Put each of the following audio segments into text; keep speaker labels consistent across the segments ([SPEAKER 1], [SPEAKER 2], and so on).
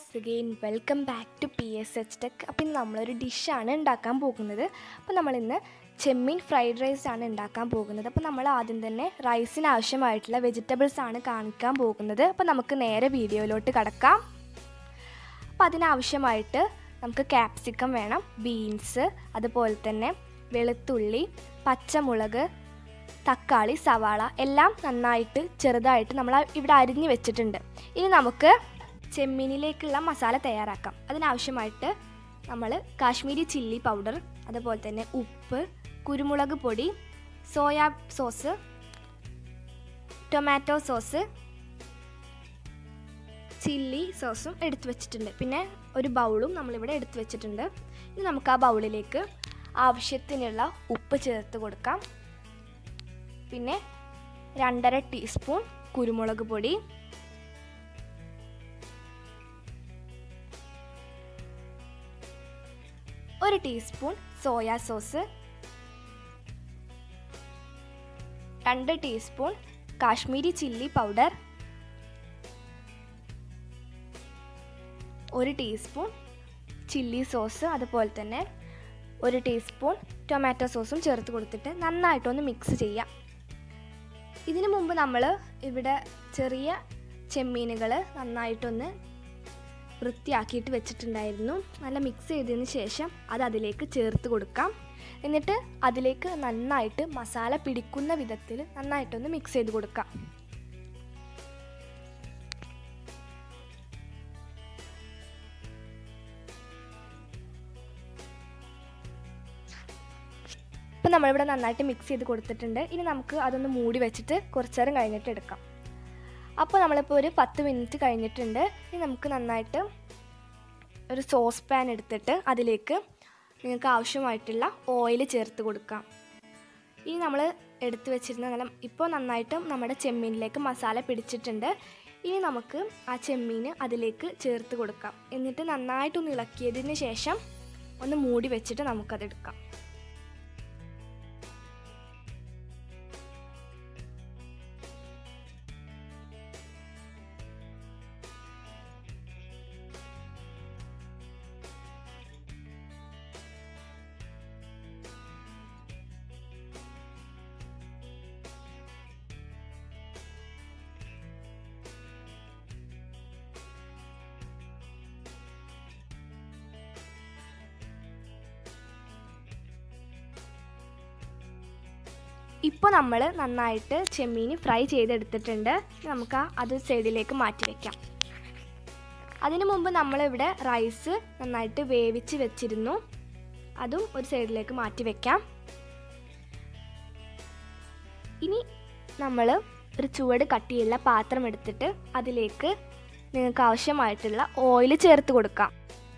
[SPEAKER 1] once again welcome back to P S H tech അപ്പം ഇന്ന് നമ്മളൊരു ഡിഷാണ് ഉണ്ടാക്കാൻ പോകുന്നത് അപ്പോൾ നമ്മളിന്ന് ചെമ്മീൻ ഫ്രൈഡ് റൈസ് ആണ് ഉണ്ടാക്കാൻ പോകുന്നത് അപ്പോൾ നമ്മൾ ആദ്യം തന്നെ റൈസിന് ആവശ്യമായിട്ടുള്ള വെജിറ്റബിൾസ് ആണ് കാണിക്കാൻ പോകുന്നത് അപ്പോൾ നമുക്ക് നേരെ വീഡിയോയിലോട്ട് കടക്കാം അപ്പോൾ അതിനാവശ്യമായിട്ട് നമുക്ക് ക്യാപ്സിക്കം വേണം ബീൻസ് അതുപോലെ തന്നെ വെളുത്തുള്ളി പച്ചമുളക് തക്കാളി സവാള എല്ലാം നന്നായിട്ട് ചെറുതായിട്ട് നമ്മൾ ഇവിടെ അരിഞ്ഞ് വെച്ചിട്ടുണ്ട് ഇനി നമുക്ക് ചെമ്മീനിലേക്കുള്ള മസാല തയ്യാറാക്കാം അതിനാവശ്യമായിട്ട് നമ്മൾ കാശ്മീരി ചില്ലി പൗഡർ അതുപോലെ തന്നെ ഉപ്പ് കുരുമുളക് പൊടി soya sauce tomato sauce chilli സോസും എടുത്തു വെച്ചിട്ടുണ്ട് പിന്നെ ഒരു ബൗളും നമ്മളിവിടെ എടുത്തു വെച്ചിട്ടുണ്ട് ഇനി നമുക്ക് ആ ബൗളിലേക്ക് ആവശ്യത്തിനുള്ള ഉപ്പ് ചേർത്ത് കൊടുക്കാം പിന്നെ രണ്ടര ടീസ്പൂൺ കുരുമുളക് പൊടി ഒരു ടീസ്പൂൺ സോയാ സോസ് രണ്ട് ടീസ്പൂൺ കാശ്മീരി ചില്ലി പൗഡർ ഒരു ടീസ്പൂൺ ചില്ലി സോസ് അതുപോലെ തന്നെ ഒരു ടീസ്പൂൺ ടൊമാറ്റോ സോസും ചേർത്ത് കൊടുത്തിട്ട് നന്നായിട്ടൊന്ന് മിക്സ് ചെയ്യാം ഇതിനു മുമ്പ് നമ്മൾ ഇവിടെ ചെറിയ ചെമ്മീനുകൾ നന്നായിട്ടൊന്ന് വൃത്തിയാക്കിയിട്ട് വെച്ചിട്ടുണ്ടായിരുന്നു നല്ല മിക്സ് ചെയ്തതിന് ശേഷം അത് അതിലേക്ക് ചേർത്ത് കൊടുക്കാം എന്നിട്ട് അതിലേക്ക് നന്നായിട്ട് മസാല പിടിക്കുന്ന വിധത്തിൽ നന്നായിട്ടൊന്ന് മിക്സ് ചെയ്ത് കൊടുക്കാം ഇപ്പം നമ്മളിവിടെ നന്നായിട്ട് മിക്സ് ചെയ്ത് കൊടുത്തിട്ടുണ്ട് ഇനി നമുക്ക് അതൊന്ന് മൂടി വെച്ചിട്ട് കുറച്ച് നേരം കഴിഞ്ഞിട്ട് എടുക്കാം അപ്പോൾ നമ്മളിപ്പോൾ ഒരു പത്ത് മിനിറ്റ് കഴിഞ്ഞിട്ടുണ്ട് ഇനി നമുക്ക് നന്നായിട്ട് ഒരു സോസ് പാൻ എടുത്തിട്ട് അതിലേക്ക് നിങ്ങൾക്ക് ആവശ്യമായിട്ടുള്ള ഓയിൽ ചേർത്ത് കൊടുക്കാം ഇനി നമ്മൾ എടുത്തു വെച്ചിരുന്ന നല്ല ഇപ്പോൾ നന്നായിട്ട് നമ്മുടെ ചെമ്മീനിലേക്ക് മസാല പിടിച്ചിട്ടുണ്ട് ഇനി നമുക്ക് ആ ചെമ്മീൻ അതിലേക്ക് ചേർത്ത് കൊടുക്കാം എന്നിട്ട് നന്നായിട്ടൊന്ന് ഇളക്കിയതിന് ശേഷം ഒന്ന് മൂടി വെച്ചിട്ട് നമുക്കതെടുക്കാം ഇപ്പോൾ നമ്മൾ നന്നായിട്ട് ചെമ്മീൻ ഫ്രൈ ചെയ്തെടുത്തിട്ടുണ്ട് നമുക്ക് അത് സൈഡിലേക്ക് മാറ്റി വയ്ക്കാം അതിനു മുമ്പ് നമ്മളിവിടെ റൈസ് നന്നായിട്ട് വേവിച്ച് വെച്ചിരുന്നു അതും ഒരു സൈഡിലേക്ക് മാറ്റി വയ്ക്കാം ഇനി നമ്മൾ ഒരു ചുവട് കട്ടിയുള്ള പാത്രം എടുത്തിട്ട് അതിലേക്ക് നിങ്ങൾക്ക് ആവശ്യമായിട്ടുള്ള ഓയിൽ ചേർത്ത് കൊടുക്കാം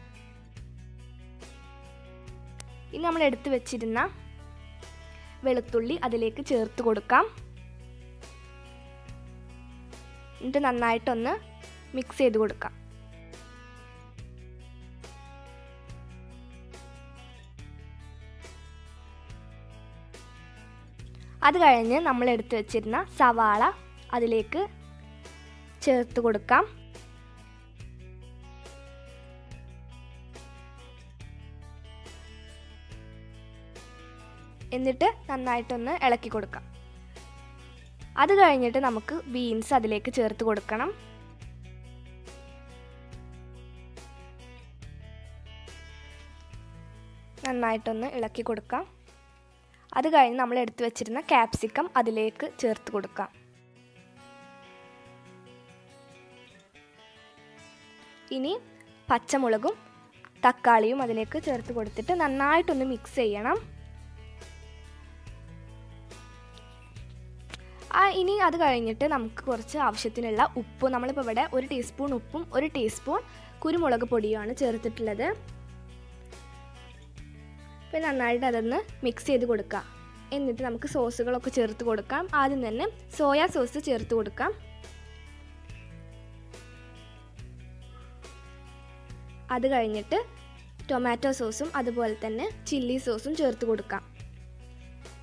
[SPEAKER 1] ഇനി നമ്മൾ എടുത്തു വെച്ചിരുന്ന വെളുത്തുള്ളി അതിലേക്ക് ചേർത്ത് കൊടുക്കാം എന്നിട്ട് നന്നായിട്ടൊന്ന് മിക്സ് ചെയ്ത് കൊടുക്കാം അത് കഴിഞ്ഞ് നമ്മൾ എടുത്തു വെച്ചിരുന്ന സവാള അതിലേക്ക് ചേർത്ത് കൊടുക്കാം എന്നിട്ട് നന്നായിട്ടൊന്ന് ഇളക്കി കൊടുക്കാം അത് കഴിഞ്ഞിട്ട് നമുക്ക് ബീൻസ് അതിലേക്ക് ചേർത്ത് കൊടുക്കണം നന്നായിട്ടൊന്ന് ഇളക്കി കൊടുക്കാം അത് കഴിഞ്ഞ് നമ്മൾ എടുത്തു വെച്ചിരുന്ന ക്യാപ്സിക്കം അതിലേക്ക് ചേർത്ത് കൊടുക്കാം ഇനി പച്ചമുളകും തക്കാളിയും അതിലേക്ക് ചേർത്ത് കൊടുത്തിട്ട് നന്നായിട്ടൊന്ന് മിക്സ് ചെയ്യണം ആ ഇനി അത് കഴിഞ്ഞിട്ട് നമുക്ക് കുറച്ച് ആവശ്യത്തിനുള്ള ഉപ്പ് നമ്മളിപ്പോൾ ഇവിടെ ഒരു ടീസ്പൂൺ ഉപ്പും ഒരു ടീസ്പൂൺ കുരുമുളക് പൊടിയുമാണ് ചേർത്തിട്ടുള്ളത് പിന്നെ നന്നായിട്ട് അതൊന്ന് മിക്സ് ചെയ്ത് കൊടുക്കുക എന്നിട്ട് നമുക്ക് സോസുകളൊക്കെ ചേർത്ത് കൊടുക്കാം ആദ്യം തന്നെ സോയാ സോസ് ചേർത്ത് കൊടുക്കാം അത് കഴിഞ്ഞിട്ട് ടൊമാറ്റോ സോസും അതുപോലെ തന്നെ ചില്ലി സോസും ചേർത്ത് കൊടുക്കാം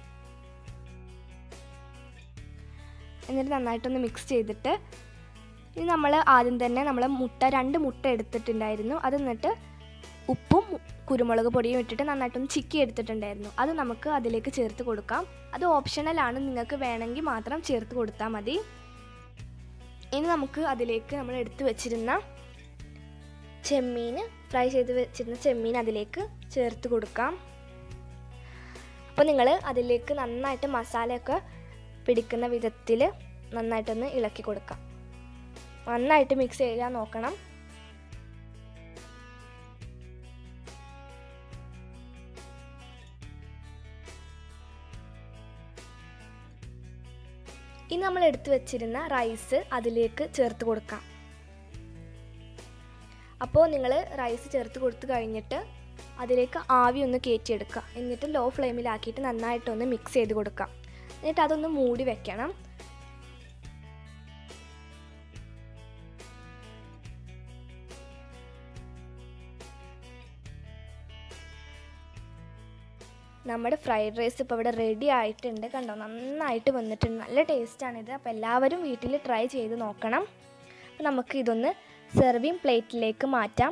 [SPEAKER 1] എന്നിട്ട് നന്നായിട്ടൊന്ന് മിക്സ് ചെയ്തിട്ട് ഇനി നമ്മൾ ആദ്യം തന്നെ നമ്മൾ മുട്ട രണ്ട് മുട്ട എടുത്തിട്ടുണ്ടായിരുന്നു അത് എന്നിട്ട് ഉപ്പും കുരുമുളക് പൊടിയും ഇട്ടിട്ട് നന്നായിട്ടൊന്ന് ചിക്കി എടുത്തിട്ടുണ്ടായിരുന്നു അത് നമുക്ക് അതിലേക്ക് ചേർത്ത് കൊടുക്കാം അത് ഓപ്ഷണലാണ് നിങ്ങൾക്ക് വേണമെങ്കിൽ മാത്രം ചേർത്ത് കൊടുത്താൽ മതി ഇനി നമുക്ക് അതിലേക്ക് നമ്മൾ എടുത്തു വെച്ചിരുന്ന ചെമ്മീൻ ഫ്രൈ ചെയ്ത് വെച്ചിരുന്ന ചെമ്മീൻ അതിലേക്ക് ചേർത്ത് കൊടുക്കാം അപ്പോൾ നിങ്ങൾ അതിലേക്ക് നന്നായിട്ട് മസാലയൊക്കെ പിടിക്കുന്ന വിധത്തിൽ നന്നായിട്ടൊന്ന് ഇളക്കി കൊടുക്കാം നന്നായിട്ട് മിക്സ് ചെയ്യാൻ നോക്കണം ഇനി നമ്മൾ എടുത്തു വെച്ചിരുന്ന റൈസ് അതിലേക്ക് ചേർത്ത് കൊടുക്കാം അപ്പോൾ നിങ്ങൾ റൈസ് ചേർത്ത് കൊടുത്തു കഴിഞ്ഞിട്ട് അതിലേക്ക് ആവി ഒന്ന് കയറ്റിയെടുക്കുക എന്നിട്ട് ലോ ഫ്ലെയിമിലാക്കിയിട്ട് നന്നായിട്ടൊന്ന് മിക്സ് ചെയ്ത് കൊടുക്കാം എന്നിട്ട് അതൊന്ന് മൂടി വെക്കണം നമ്മുടെ ഫ്രൈഡ് റൈസ് ഇപ്പോൾ ഇവിടെ റെഡി ആയിട്ടുണ്ട് കണ്ടോ നന്നായിട്ട് വന്നിട്ടുണ്ട് നല്ല ടേസ്റ്റാണിത് അപ്പോൾ എല്ലാവരും വീട്ടിൽ ട്രൈ ചെയ്ത് നോക്കണം അപ്പോൾ നമുക്ക് ഇതൊന്ന് സെർവിങ് പ്ലേറ്റിലേക്ക് മാറ്റാം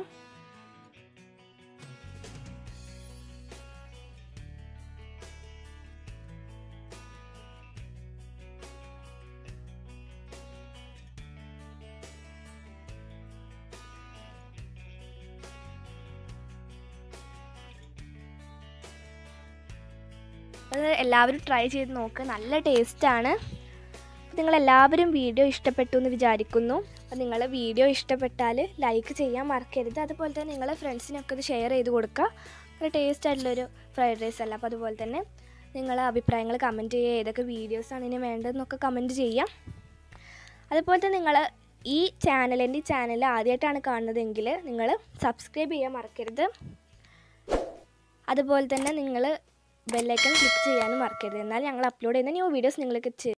[SPEAKER 1] അത് എല്ലാവരും ട്രൈ ചെയ്ത് നോക്കുക നല്ല ടേസ്റ്റാണ് അപ്പോൾ നിങ്ങളെല്ലാവരും വീഡിയോ ഇഷ്ടപ്പെട്ടു എന്ന് വിചാരിക്കുന്നു അപ്പോൾ നിങ്ങൾ വീഡിയോ ഇഷ്ടപ്പെട്ടാൽ ലൈക്ക് ചെയ്യാൻ മറക്കരുത് അതുപോലെ തന്നെ നിങ്ങളെ ഫ്രണ്ട്സിനൊക്കെ ഇത് ഷെയർ ചെയ്ത് കൊടുക്കുക നല്ല ടേസ്റ്റ് ആയിട്ടുള്ളൊരു ഫ്രൈഡ് റൈസ് അല്ല അപ്പോൾ അതുപോലെ തന്നെ നിങ്ങളെ അഭിപ്രായങ്ങൾ കമൻറ്റ് ചെയ്യുക ഏതൊക്കെ വീഡിയോസാണ് ഇനി വേണ്ടതെന്നൊക്കെ കമൻറ്റ് ചെയ്യാം അതുപോലെ തന്നെ നിങ്ങൾ ഈ ചാനൽ എൻ്റെ ഈ ചാനൽ ആദ്യമായിട്ടാണ് കാണുന്നതെങ്കിൽ നിങ്ങൾ സബ്സ്ക്രൈബ് ചെയ്യാൻ മറക്കരുത് അതുപോലെ തന്നെ നിങ്ങൾ ബെല്ലൈക്കൺ ക്ലിക്ക് ചെയ്യാനും മറക്കരുത് എന്നാൽ ഞങ്ങൾ അപ്ലോഡ് ചെയ്യുന്ന ന്യൂ വീഡിയോസ് നിങ്ങൾക്ക്